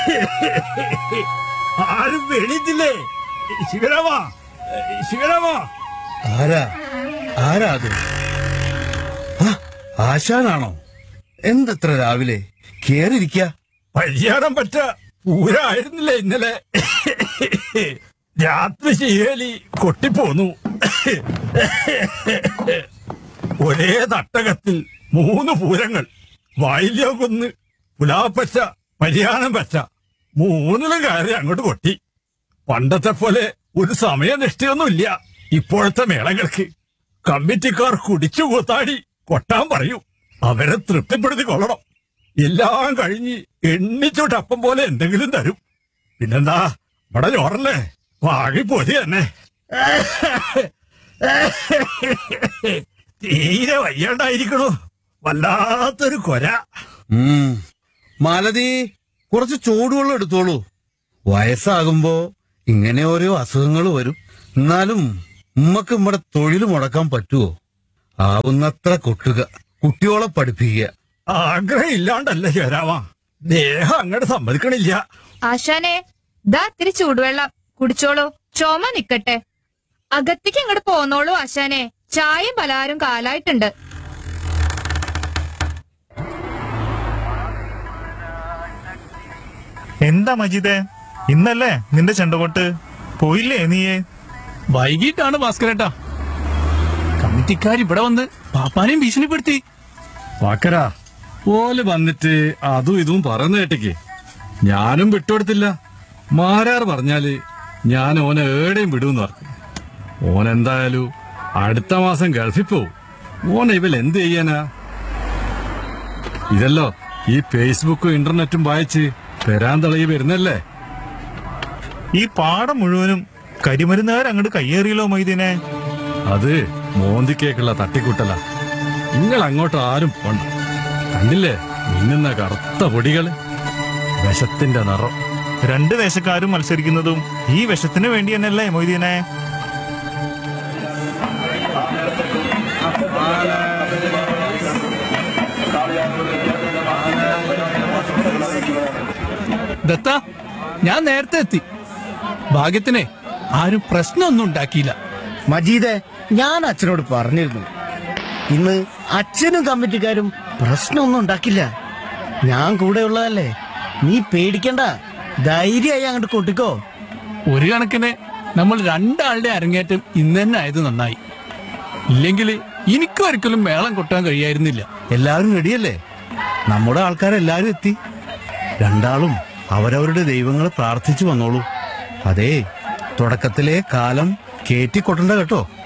ആരും എണീറ്റില്ലേ ശിവരാമാ ശിവരാമാ ആരാ ആരാ അത് ആ, ആശാനാണോ എന്തത്ര രാവിലെ കേറിയിരിക്ക പരിചാരം പറ്റ പൂരായിരുന്നില്ലേ ഇന്നലെ രാത്രി ശീലി കൊട്ടിപ്പോന്നു ഒരേ തട്ടകത്തിൽ മൂന്ന് പൂരങ്ങൾ വായില്യോകുന്ന് പുലാപ്പച്ച പരിയാണം പച്ച മൂന്നിലും കയറി അങ്ങോട്ട് കൊട്ടി പണ്ടത്തെ പോലെ ഒരു സമയനിഷ്ഠയൊന്നുമില്ല ഇപ്പോഴത്തെ മേളങ്ങൾക്ക് കമ്മിറ്റിക്കാർ കുടിച്ചു കൂത്താടി കൊട്ടാൻ പറയൂ അവരെ തൃപ്തിപ്പെടുത്തി കൊള്ളണം എല്ലാം കഴിഞ്ഞ് എണ്ണിച്ചോട്ട് അപ്പം പോലെ എന്തെങ്കിലും തരും പിന്നെന്താ ഇവിടെ ചോറല്ലേ വാങ്ങിപ്പോരി തന്നെ തീരെ വയ്യാണ്ടായിരിക്കണു വല്ലാത്തൊരു കൊര ഉം. മാലതി കുറച്ച് ചൂടുവെള്ളം എടുത്തോളൂ വയസ്സാകുമ്പോ ഇങ്ങനെ ഓരോ അസുഖങ്ങൾ വരും എന്നാലും ഉമ്മക്ക് നമ്മുടെ തൊഴിൽ മുടക്കാൻ പറ്റുമോ ആവുന്നത്ര കൊട്ടുക കുട്ടിയോളെ പഠിപ്പിക്കുക ആഗ്രഹം ഇല്ലാണ്ടല്ല ചേരാവാ ദേഹം അങ്ങോട്ട് സമ്മതിക്കണില്ല ആശാനെ ദാ ഇത്തിരി ചൂടുവെള്ളം കുടിച്ചോളൂ ചുമ നിക്കട്ടെ അകത്തേക്ക് ഇങ്ങോട്ട് പോന്നോളൂ ആശാനെ ചായയും പലഹാരം കാലായിട്ടുണ്ട് എന്താ മജീദേ ഇന്നല്ലേ നിന്റെ ചെണ്ടകൊട്ട് പോയില്ലേ നീയേ വൈകിട്ടാണ് ഭാസ്കരേട്ടാ കമ്മിറ്റിക്കാർ ഇവിടെ വന്ന് പാപ്പാനെയും ഭീഷണിപ്പെടുത്തി വാക്കരാ ഓല് വന്നിട്ട് അതും ഇതും പറയുന്ന കേട്ടേക്ക് ഞാനും വിട്ടുകൊടുത്തില്ല മാരാർ പറഞ്ഞാല് ഞാൻ ഓനെ ഏടെയും വിടുമെന്ന് പറഞ്ഞു ഓൻ എന്തായാലും അടുത്ത മാസം ഗൾഫിൽ പോവും ഓനെ ഇവൽ എന്ത് ചെയ്യാനാ ഇതല്ലോ ഈ ഫേസ്ബുക്കും ഇന്റർനെറ്റും വായിച്ച് പെരാൻ തളയി വരുന്നല്ലേ ഈ പാടം മുഴുവനും കരിമരുന്നുകാർ അങ്ങോട്ട് കയ്യേറിയല്ലോ മൊയ്തീനെ അത് മോന്തിക്കേക്കുള്ള തട്ടിക്കൂട്ടല നിങ്ങൾ അങ്ങോട്ട് ആരും പോണ്ട കണ്ടില്ലേ മിന്നുന്ന കറുത്ത പൊടികള് വിഷത്തിന്റെ നിറം രണ്ട് ദേശക്കാരും മത്സരിക്കുന്നതും ഈ വിഷത്തിന് വേണ്ടി തന്നെയല്ലേ മൊയ്തീനെ ദത്ത ഞാൻ നേരത്തെ എത്തി ഭാഗ്യത്തിനെ ആരും പ്രശ്നമൊന്നും ഉണ്ടാക്കിയില്ല മജീദെ ഞാൻ അച്ഛനോട് പറഞ്ഞിരുന്നു ഇന്ന് അച്ഛനും കമ്മിറ്റിക്കാരും പ്രശ്നമൊന്നും ഉണ്ടാക്കില്ല ഞാൻ കൂടെ ഉള്ളതല്ലേ നീ പേടിക്കണ്ട ധൈര്യമായി അങ്ങോട്ട് കൊട്ടിക്കോ ഒരു കണക്കിന് നമ്മൾ രണ്ടാളുടെ അരങ്ങേറ്റം ഇന്ന് തന്നെ ആയത് നന്നായി ഇല്ലെങ്കിൽ എനിക്കും ഒരിക്കലും മേളം കൊട്ടാൻ കഴിയായിരുന്നില്ല എല്ലാവരും റെഡിയല്ലേ നമ്മുടെ ആൾക്കാരെല്ലാരും എത്തി രണ്ടാളും അവരവരുടെ ദൈവങ്ങളെ പ്രാർത്ഥിച്ചു വന്നോളൂ അതേ തുടക്കത്തിലെ കാലം കേറ്റിക്കൊട്ടണ്ട കേട്ടോ